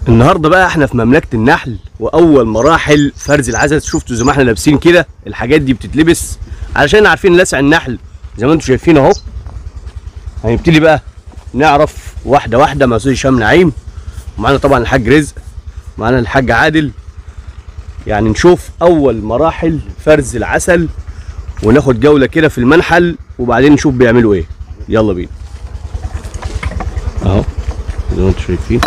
النهارده بقى احنا في مملكه النحل واول مراحل فرز العسل شفتوا زي ما احنا لابسين كده الحاجات دي بتتلبس علشان عارفين لسع النحل زي ما انتم شايفين اهو هنبتدي بقى نعرف واحده واحده مع استاذ هشام نعيم ومعانا طبعا الحاج رزق معانا الحاج عادل يعني نشوف اول مراحل فرز العسل وناخد جوله كده في المنحل وبعدين نشوف بيعملوا ايه يلا بينا اهو زي ما انتم شايفين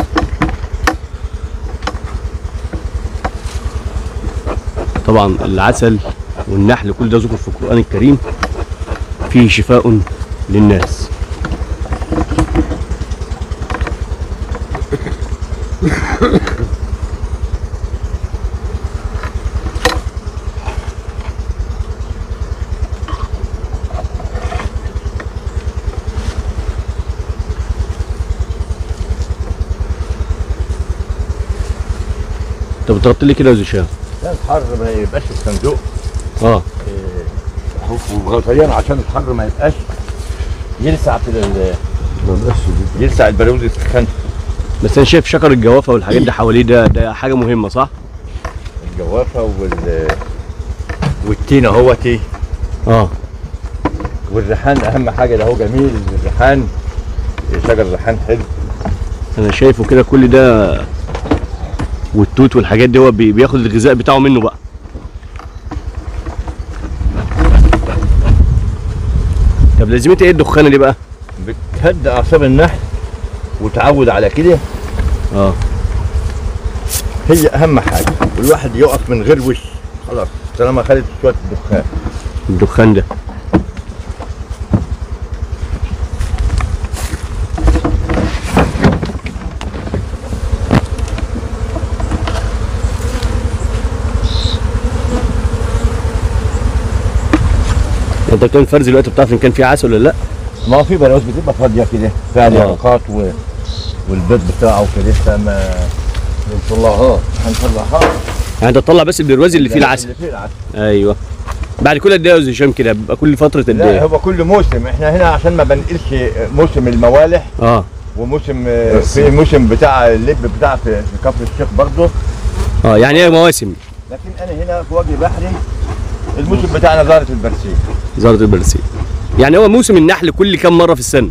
طبعا العسل والنحل كل ده ذكر في القرآن الكريم فيه شفاء للناس طب تغطي لي كده يا أستاذ هشام لا الحر ما يبقاش في الصندوق اه وغطيان عشان الحر ما يبقاش يلسع في ال- يلسع البارود يسخن بس انا شايف شجر الجوافه والحاجات دي حواليه ده ده حاجه مهمه صح؟ الجوافه وال والتين اهوتي اه والريحان اهم حاجه ده هو جميل الريحان شجر الريحان حلو انا شايفه كده كل ده والتوت والحاجات دي هو بي- بياخد الغذاء بتاعه منه بقى طب لازمتها ايه الدخانه دي بقى؟ بتهدى اعصاب النحل وتعود على كده اه هي اهم حاجه والواحد يقف من غير وش خلاص طالما خدت شويه دخان الدخان ده انت بتعمل فرز دلوقتي بتعرف ان كان في عسل ولا لا؟ ما هو في بلاوز بتبقى فاضيه كده فيها آه. اليرقات و... والبيض بتاعه كده لسه ما نطلعها هنطلعها يعني انت تطلع بس البرواز اللي فيه العسل اللي فيه العسل ايوه بعد كل قد ايه يا استاذ هشام كده بيبقى كل فتره قد لا ايه؟ هو كل موسم احنا هنا عشان ما بنقلش موسم الموالح اه وموسم في موسم بتاع اللب بتاع في في كفر الشيخ برضه اه يعني ايه مواسم لكن انا هنا في وجه بحري الموسم بتاعنا زهره البرسيم زهره البرسيم يعني هو موسم النحل كل كام مره في السنه؟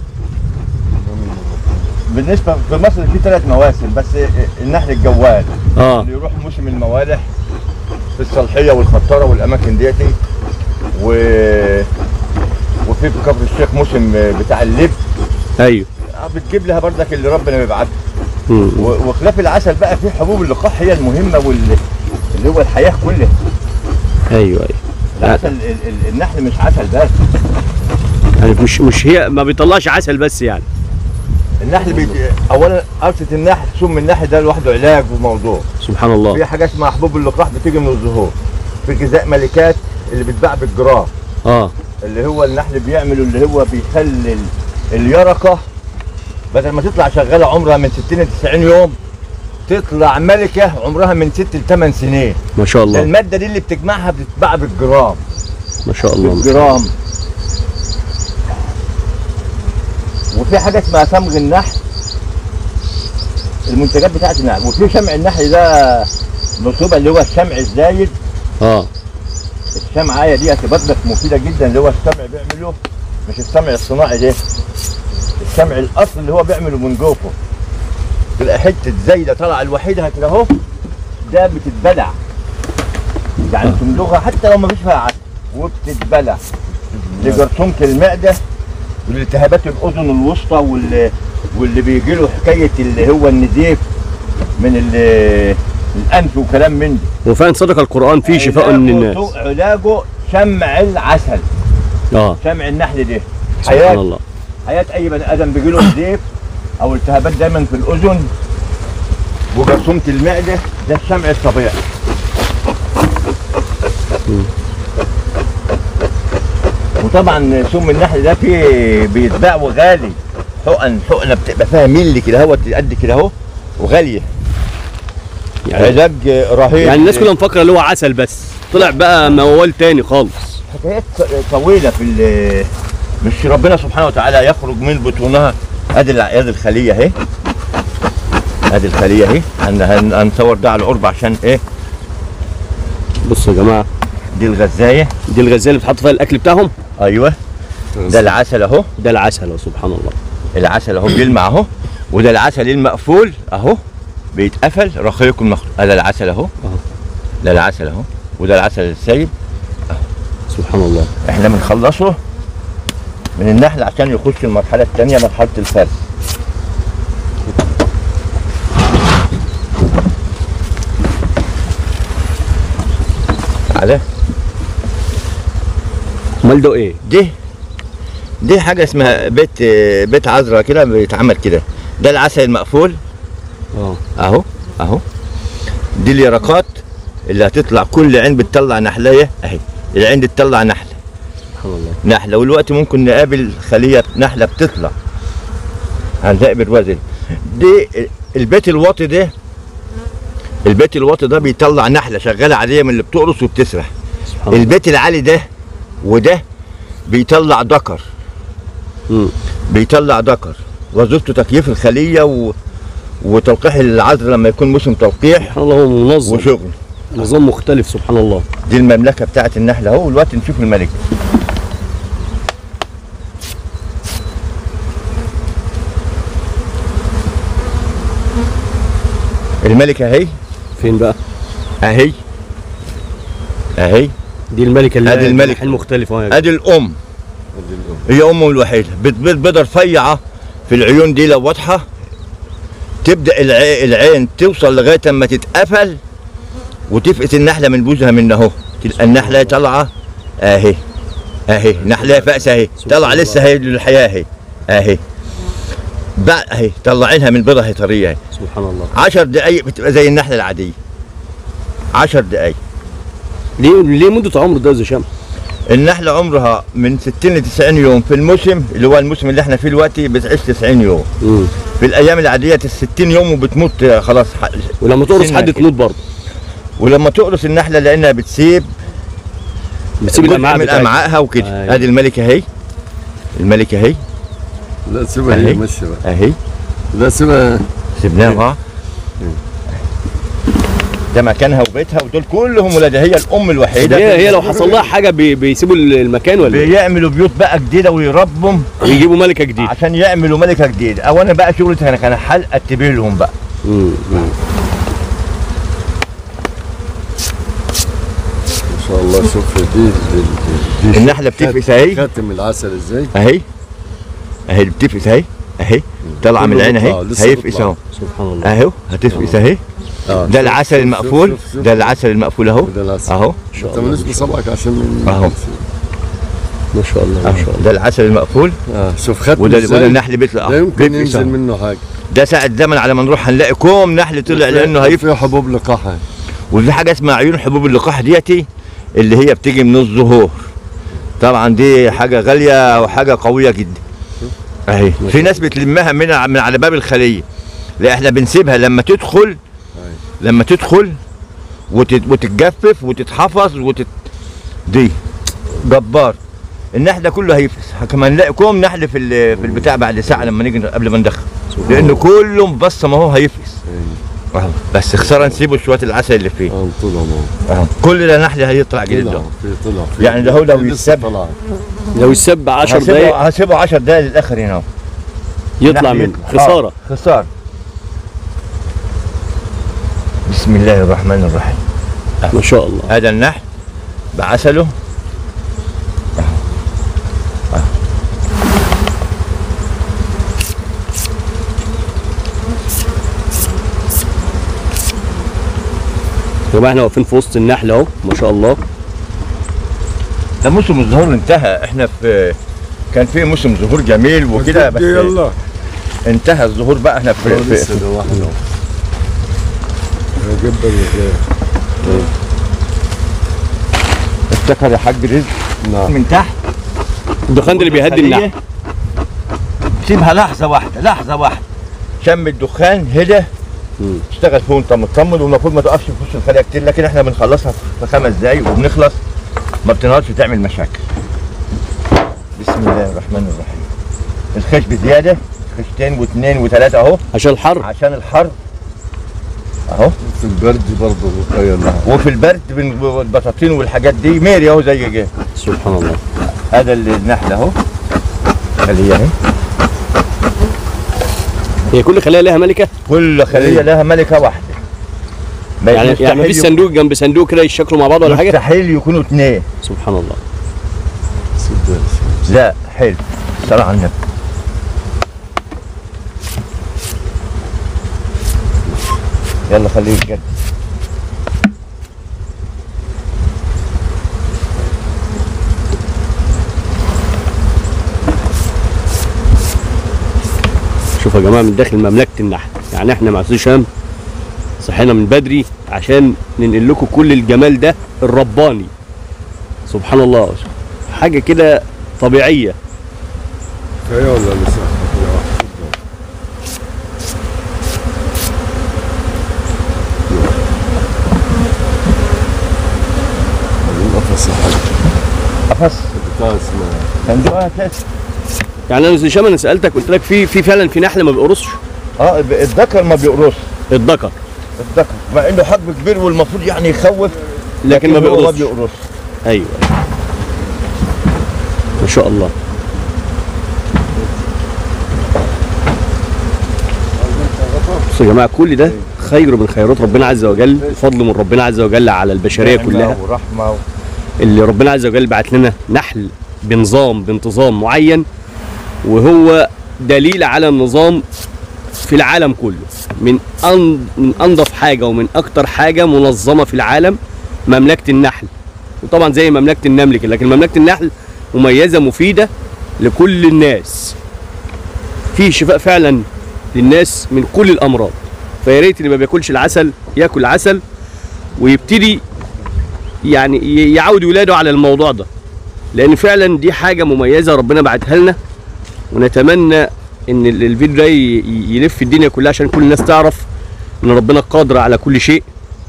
بالنسبه في مصر في ثلاث مواسم بس النحل الجوال اه اللي يروح موسم الموالح في الصالحيه والخطاره والاماكن ديتي و وفي في كفر الشيخ موسم بتاع اللب ايوه بتجيب لها بردك اللي ربنا بيبعته مم. و- وخلاف العسل بقى في حبوب اللقاح هي المهمه وال اللي هو الحياه كلها ايوه ايوه العسل ال- ال- النحل مش عسل بس يعني مش مش هي ما بيطلعش عسل بس يعني النحل بي... اولا قرصه النحل سم النحل ده لوحده علاج وموضوع سبحان الله في حاجه اسمها حبوب اللقاح بتيجي من الزهور في غذاء ملكات اللي بتباع بالجرام اه اللي هو النحل بيعمله اللي هو بيخلي ال- اليرقه بدل ما تطلع شغاله عمرها من 60 ل 90 يوم تطلع ملكه عمرها من 6 ل 8 سنين ما شاء الله الماده دي اللي بتجمعها بتتباع بالجرام ما شاء الله ما شاء الله. بالجرام وفي حاجه اسمها صمغ النحل المنتجات بتاعت النحل وفي شمع النحل ده نصوبه اللي هو الشمع الزايد اه الشمعة دي برضك مفيدة جدا اللي هو الشمع بيعمله مش الشمع الصناعي ده الشمع الأصل اللي هو بيعمله من جوفه تلاقي حتة زايدة طالعة لوحدها كده أهو ده بتتبلع يعني تمضغها حتى لو ما فيش فيها عسل وبتتبلع لجرثومة المعدة والالتهابات الأذن الوسطى واللي واللي بيجي له حكاية اللي هو النزيف من ال- الأنف وكلام من ده وفعلا صدق القران فيه شفاء علاجه للناس تو- علاجه شمع العسل اه شمع النحل ده سبحان حياة الله حياة أي بني آدم بيجي له نزيف أو التهابات دايما في الأذن وجرثومة المعدة ده الشمع الطبيعي وطبعا سم النحل ده فيه بيتباع وغالي حقن حقنه بتبقى فيها ملي كده اهوت قد كده اهو وغاليه يعني علاج رهيب يعني الناس كلها مفكره اللي هو عسل بس طلع بقى موال تاني خالص حكايات طويله في ال- مش ربنا سبحانه وتعالى يخرج من بطونها ادي الع- ادي الخليه اهي ادي الخليه اهي هن- هن- هنصور ده على القرب عشان ايه بصوا يا جماعه دي الغزايه دي الغزاله اللي بتحط فيها الاكل بتاعهم ايوه ده العسل اهو ده العسل أهو، سبحان الله العسل اهو بيلمع اهو وده العسل المقفول اهو بيتقفل رخيق المخلوق ده العسل اهو أهو. ده العسل اهو وده العسل السيد سبحان الله احنا بنخلصه من النحل عشان يخش المرحله الثانيه مرحله الفرز على امال ده ايه دي دي حاجه اسمها بيت بيت عذراء كده بيتعمل كده ده العسل المقفول اه اهو اهو دي اليرقات اللي هتطلع كل عين بتطلع نحليه اهي العين دي تطلع نحله سبحان الله نحله والوقت ممكن نقابل خليه نحله بتطلع هنلاقي بالوزن دي البيت الواطي ده البيت الواطي ده بيطلع نحله شغاله عاديه من اللي بتقرص وبتسرح سبحان الله البيت العالي ده وده بيطلع ذكر مم. بيطلع ذكر وظيفته تكييف الخليه و... وتلقيح العذر لما يكون موسم تلقيح سبحان الله هو منظم وشغل نظام مختلف سبحان الله دي المملكه بتاعت النحل اهو والوقت نشوف الملك الملكه اهي فين بقى اهي اهي دي الملكه اللي أدي الملكة. حين مختلف اه يا ادي الام هي امه الوحيده بتبيض بيضه رفيعه في العيون دي لو واضحه تبدا الع- العين توصل لغايه اما تتقفل وتفقس النحله من بوزها من اهو تلقى النحله طالعه اهي اهي نحله فأسة اهي طالعه لسه اهي للحياه اهي اهي بقى اهي طلعينها من بيضه اهي طريه اهي سبحان الله 10 دقايق بتبقى زي النحله العاديه 10 دقايق ليه ليه مده عمر ده يا شام النحلة عمرها من 60 ل 90 يوم في الموسم اللي هو الموسم اللي احنا فيه دلوقتي بتعيش 90 يوم مم. في الايام العادية ال 60 يوم وبتموت آه، خلاص ح- ولما تقرص سنة حد كده. تموت برضه ولما تقرص النحلة لانها بتسيب بتسيب جزء الامعاء من بتاعتها. امعائها وكده أيوة. ادي الملكة اهي الملكة اهي لا سيبها أهي. هي ماشيه بقى اهي لا سيبها سيبناها ده مكانها وبيتها ودول كلهم ولادها هي الام الوحيدة هي هي لو حصل لها حاجه بي بيسيبوا المكان ولا ايه؟ بيعملوا بيوت بقى جديدة ويربهم ويجيبوا ملكه جديده عشان يعملوا ملكة جديدة او انا بقى شغلتي انا كان حلقة اتبه لهم بقى مم. مم. ما شاء الله شوف دي دي, دي, دي النحلة بتفقس اهي خاتم العسل ازاي اهي اهي بتفقس اهي اهي طالعه من كله العين بيطلع، اهي لسه هيفقس بيطلع. اهو سبحان الله اهو هتفقس اهي اه ده العسل المقفول ده العسل المقفول اهو ده العسل اهو شاء انت الله ماليش بصبعك عشان من أهو. ما شاء الله ما اهو شاء الله ده العسل المقفول اه شوف خاتم وده ازاي وده النحل بيطلع لا اهو يمكن بيفقس ينزل أهو. منه حاجه ده ساعة زمن على ما نروح هنلاقي كوم نحل طلع لانه هيفقس فيه حبوب لقاحها وفي حاجه اسمها عيون حبوب اللقاح ديتي اللي هي بتيجي من الزهور طبعا دي حاجه غاليه وحاجه قويه جدا اهي في ناس بتلمها من ع- من على باب الخليه لا احنا بنسيبها لما تدخل لما تدخل وتت- وتتجفف وتتحفظ وتت دي جبار النحل ده كله هيفقس كمان نلاقي كوم نحل في ال- في البتاع بعد ساعه لما نيجي قبل ما ندخل لانه كله مبصم اهو هيفقس أهو. بس خساره نسيبه شويه العسل اللي فيه اه طلع ما أهو. كل ده نحل هيطلع جديد طلع ده في طلع في يعني ده هو لو لسه يتسب طلع لو يسب 10 هسيبه دقايق هسيبه 10 دقايق للاخر هنا أهو. يطلع نحل منه يطلع. خساره آه، خساره بسم الله الرحمن الرحيم ما شاء الله هذا النحل بعسله أهو. أهو. يا جماعه احنا واقفين في وسط النحل اهو ما شاء الله ده موسم الظهور انتهى احنا في كان في موسم ظهور جميل وكده بس يلا انتهى الظهور بقى احنا في, آه، في, لسه ده واحد اهو جيب الرجال افتكر يا حاج رزق نعم من تحت الدخان ده اللي بيهدي النحل سيبها لحظه واحده لحظه واحده شم الدخان هدى مم. اشتغل فيه وانت مطمن والمفروض ما تقفش في وش الخليه كتير لكن احنا بنخلصها في خمس دقايق وبنخلص ما بتنهارش تعمل مشاكل بسم الله الرحمن الرحيم الخش بزياده خشتين واثنين وثلاثه اهو عشان الحر عشان الحر اهو في البرد برضه غير لها وفي البرد بن- البطاطين والحاجات دي ميري اهو زي جه سبحان الله هذا اللي النحله اهو خليه اهي هي كل خليه لها ملكه كل خليه لها ملكه واحده ما- يعني مستحيل يعني مفيش يكون- صندوق جنب صندوق كده يشكلوا مع بعض ولا حاجه مستحيل يكونوا اثنين سبحان الله سداس لا حلو صلاة على النبي يلا خليه يتجدد شوفوا يا جماعه من داخل مملكه النحل يعني احنا مع استاذ هشام صحينا من بدري عشان ننقل لكم كل الجمال ده الرباني سبحان الله حاجه كده طبيعيه كفايه ولا لسه؟ القفص حاجه قفص بتاع اسمها صندوق اساسي يعني انا استاذ هشام انا سالتك قلت لك في في فعلا في نحل ما بيقرصش اه الذكر ما بيقرص الذكر الذكر مع انه حجم كبير والمفروض يعني يخوف لكن ما هو ما بيقرصش بيقرص ايوه ما شاء الله بصوا يا جماعه كل ده خير من خيرات ربنا عز وجل فضل من ربنا عز وجل على البشريه نعمة كلها ورحمه و... اللي ربنا عز وجل بعت لنا نحل بنظام بانتظام معين وهو دليل على النظام في العالم كله من أن من انظف حاجه ومن اكتر حاجه منظمه في العالم مملكه النحل وطبعا زي مملكه النمل كده لكن مملكه النحل مميزه مفيده لكل الناس في شفاء فعلا للناس من كل الامراض فيا ريت اللي ما بياكلش العسل ياكل عسل ويبتدي يعني ي- يعود ولاده على الموضوع ده لان فعلا دي حاجه مميزه ربنا بعتها لنا ونتمنى ان ال- الفيديو ده ي- ي- يلف الدنيا كلها عشان كل الناس تعرف ان ربنا قادر على كل شيء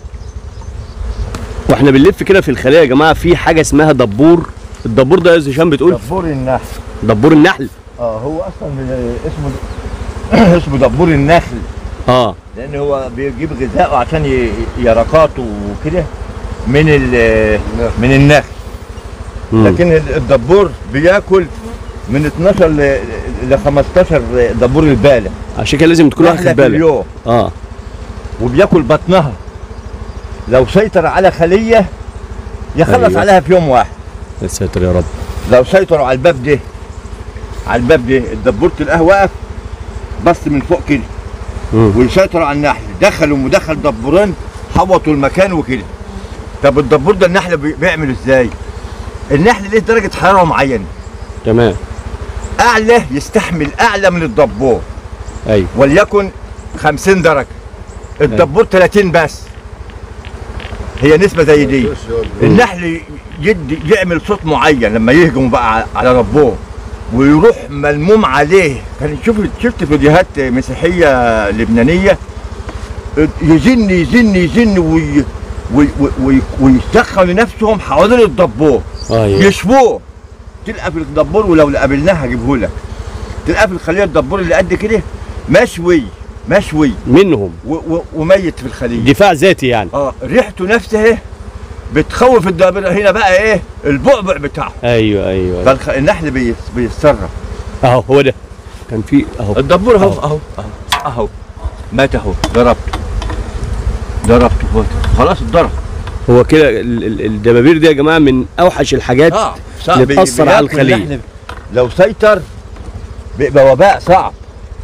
واحنا بنلف كده في الخلايا يا جماعه في حاجه اسمها دبور الدبور ده يا استاذ هشام بتقول دبور النحل دبور النحل اه هو اصلا من- اسمه اسمه دبور النخل اه لان هو بيجيب غذائه عشان ي- يرقاته وكده من ال- من النخل مم. لكن ال- الدبور بياكل من 12 ل ل 15 دبور البالة عشان كده لازم تكون واخد نحلة في بالك اليوم اه وبياكل بطنها لو سيطر على خلية يخلص أيوة. عليها في يوم واحد يا ساتر يا رب لو سيطروا على الباب ده على الباب ده الدبور تلاقاه واقف بص من فوق كده مم. ويسيطروا على النحل دخلوا مدخل دبورين حوطوا المكان وكده طب الدبور ده النحل بي- بيعمل ازاي؟ النحل ليه درجة حرارة معينة تمام أعلى يستحمل أعلى من الدبور ايوه وليكن 50 درجة الدبور 30 بس هي نسبة زي دي النحل يدي يعمل صوت معين لما يهجم بقى على ربه ويروح ملموم عليه كان شوف شفت فيديوهات مسيحيه لبنانيه يزن يزن يزن وي وي وي ويسخنوا نفسهم حوالين الدبور ايوه يشووه تلقى في الدبور ولو قابلناها هجيبه لك تلقى في الخليه الدبور اللي قد كده مشوي مشوي منهم و و وميت في الخليه دفاع ذاتي يعني اه ريحته نفسها بتخوف الدبور هنا بقى ايه البعبع بتاعه ايوه ايوه, أيوة. فالنحل بيس- بيتصرف اهو هو ده كان في اهو الدبور اهو اهو اهو اهو مات اهو ضربته ضربته فوت. خلاص اتضرب هو كده ال- ال- الدبابير دي يا جماعه من اوحش الحاجات اه اللي بتأثر على بياكل الخلية. النحل. لو سيطر بيبقى وباء صعب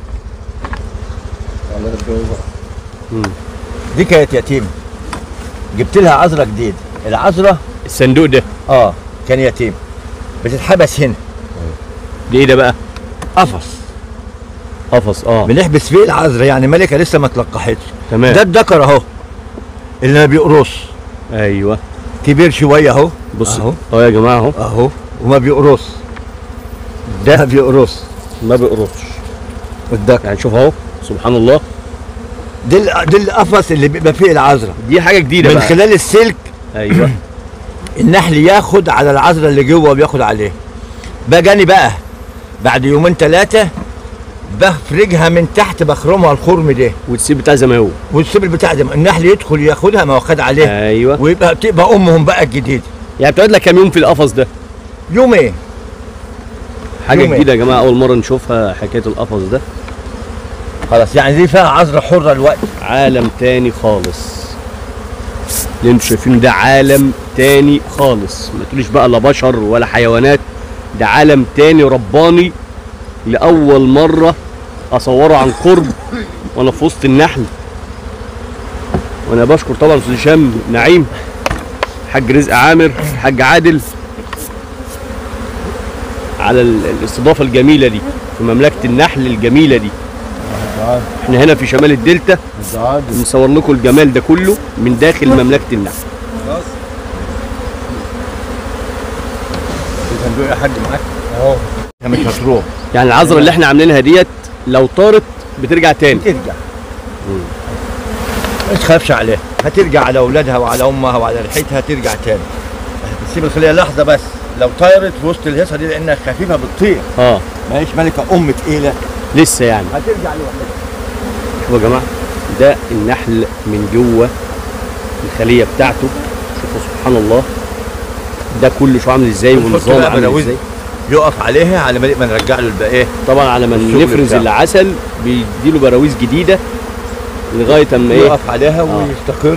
مم. دي كانت يتيمه جبت لها عذره جديد العذره الصندوق ده اه كان يتيم بتتحبس هنا ده ايه ده بقى قفص قفص اه بنحبس فيه العذره يعني ملكه لسه ما تلقحتش تمام ده الذكر اهو اللي ما بيقرص ايوه كبير شويه اهو بص اهو اهو يا جماعه اهو اهو وما بيقرص ده ما بيقرص ما بيقرصش الذكر يعني شوف اهو سبحان الله ده ال- ده القفص اللي بيبقى فيه العذره دي حاجه جديده من بقى خلال السلك ايوه النحل ياخد على العذره اللي جوه وبياخد عليه بقى جاني بقى بعد يومين ثلاثه بفرجها من تحت بخرمها الخرم ده وتسيب بتاع زي ما هو والسبل بتاع ده النحل يدخل ياخدها ما هو خد عليها ايوه ويبقى تبقى امهم بقى الجديده يعني بتقعد لك كام يوم في القفص ده يومين حاجه يومين. جديده يا جماعه اول مره نشوفها حكايه القفص ده خلاص يعني دي فيها عذره حره الوقت عالم تاني خالص اللي انتوا شايفينه ده عالم تاني خالص ما تقوليش بقى لا بشر ولا حيوانات ده عالم تاني رباني لاول مره اصوره عن قرب وانا في وسط النحل وانا بشكر طبعا استاذ هشام نعيم حاج رزق عامر حاج عادل على ال- الاستضافه الجميله دي في مملكه النحل الجميله دي احنا هنا في شمال الدلتا تعال نصور لكم الجمال ده كله من داخل مملكه النحل خلاص صندوق يا حاج معاك اهو مش هتروح يعني العذره اللي احنا عاملينها ديت لو طارت بترجع تاني ترجع ما تخافش عليها هترجع على اولادها وعلى امها وعلى ريحتها ترجع تاني تسيب الخليه لحظه بس لو طارت في وسط الهيصه دي لانها خفيفه بتطير اه ما هيش ملكه ام تقيله لسه يعني هترجع لوحدها شوفوا يا جماعه ده النحل من جوه الخليه بتاعته شوفوا سبحان الله ده كله شو عامل ازاي ونحط والنظام بقى عامل براويز. ازاي يقف عليها على ما ما نرجع له الباقيه طبعا على ما الشغل نفرز بتاعه. العسل بيديله براويز جديده لغايه اما ايه يقف عليها ويستقر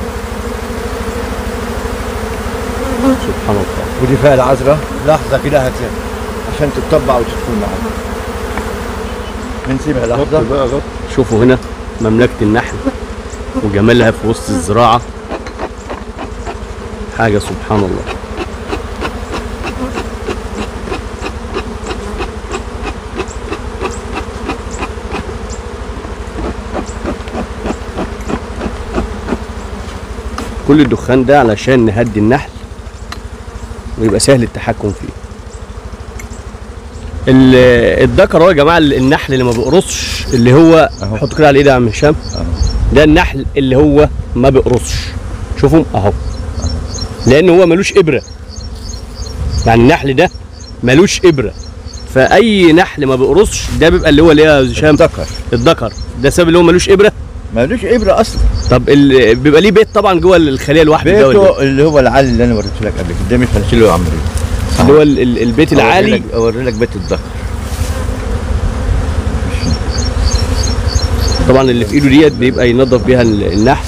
سبحان الله ودي فيها العذراء لحظه كده هت عشان تتطبع وتدخل معاها بنسيبها لحظه غط بقى غط شوفوا هنا مملكة النحل وجمالها في وسط الزراعة حاجة سبحان الله كل الدخان ده علشان نهدي النحل ويبقى سهل التحكم فيه ال- الذكر هو يا جماعه النحل اللي ما بيقرصش اللي هو أهو. حط كده على الايد يا عم هشام أهو. ده النحل اللي هو ما بيقرصش شوفوا اهو لان هو ملوش ابره يعني النحل ده ملوش ابره فاي نحل ما بيقرصش ده بيبقى اللي هو اللي هي يا هشام ذكر الذكر ده سبب اللي هو ملوش ابره مالوش ابره اصلا طب ال- بيبقى ليه بيت طبعا جوه الخليه لوحده ده ولا إيه؟ بيته اللي هو العالي اللي انا وريته لك قبل كده ده مش هنشيله يا عمرو اللي هو ال- ال- البيت العالي اوري لك بيت الذكر طبعا اللي في ايده ديت بيبقى ينظف بيها ال- النحل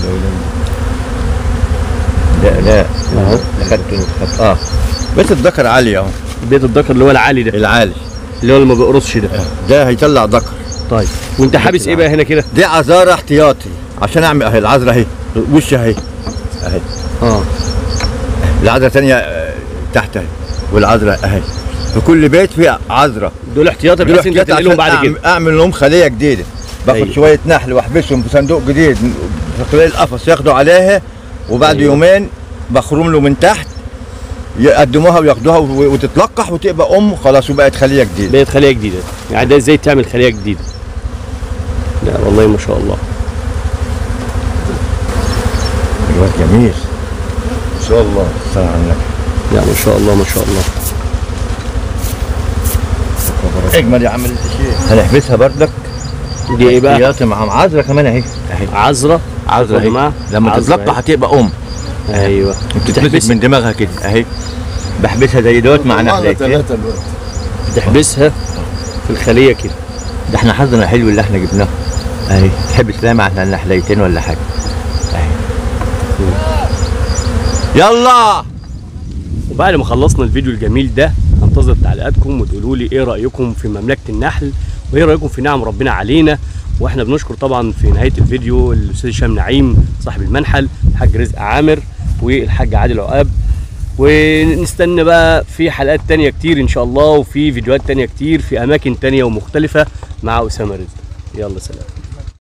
لا لا أهو. خدته خدت اه بيت الذكر عالي اهو بيت الذكر اللي هو العالي ده العالي اللي هو اللي ما بيقرصش ده ده هيطلع ذكر طيب وانت حابس ايه بقى هنا كده دي عذارة احتياطي عشان اعمل اهي العذراء اهي وشها اهي اهي اه العذراء ثانيه آه، تحت اهي والعذراء اهي في كل بيت فيه عذراء دول احتياطي دول بحيث انت احتياطي تنقلهم عشان بعد كده أعمل- اعمل لهم خليه جديده باخد أيوة. شويه نحل واحبسهم في صندوق جديد في خلال القفص ياخدوا عليها وبعد أيوة. يومين بخرم له من تحت يقدموها وياخدوها و- وتتلقح وتبقى ام خلاص وبقت خليه جديده بقت خليه جديده يعني ده ازاي تعمل خليه جديده لا والله ما شاء الله الواد جميل ان شاء الله صلى على النبي لا ما شاء الله ما شاء الله اجمل يا عم الشيخ هنحبسها بردك دي ايه بقى احتياطي مع عذراء كمان اهي اهي عذراء عذراء يا اهي جماعه لما عذراء تتلقح هتبقى ام اهي. ايوه بتتمسك بتحبس من دماغها كده اهي بحبسها زي دوت مع معنا نحلتين ثلاثة الوقت بتحبسها في الخليه كده ده احنا حظنا حلو اللي احنا جبناه اهي تحبس لها مع النحليتين ولا حاجه اهي يلا وبعد ما خلصنا الفيديو الجميل ده هنتظر تعليقاتكم وتقولوا لي ايه رايكم في مملكه النحل وايه رايكم في نعم ربنا علينا واحنا بنشكر طبعا في نهايه الفيديو الاستاذ هشام نعيم صاحب المنحل الحاج رزق عامر والحاج عادل عقاب ونستنى بقى في حلقات تانية كتير ان شاء الله وفي فيديوهات تانية كتير في اماكن تانية ومختلفة مع اسامة رزق يلا سلام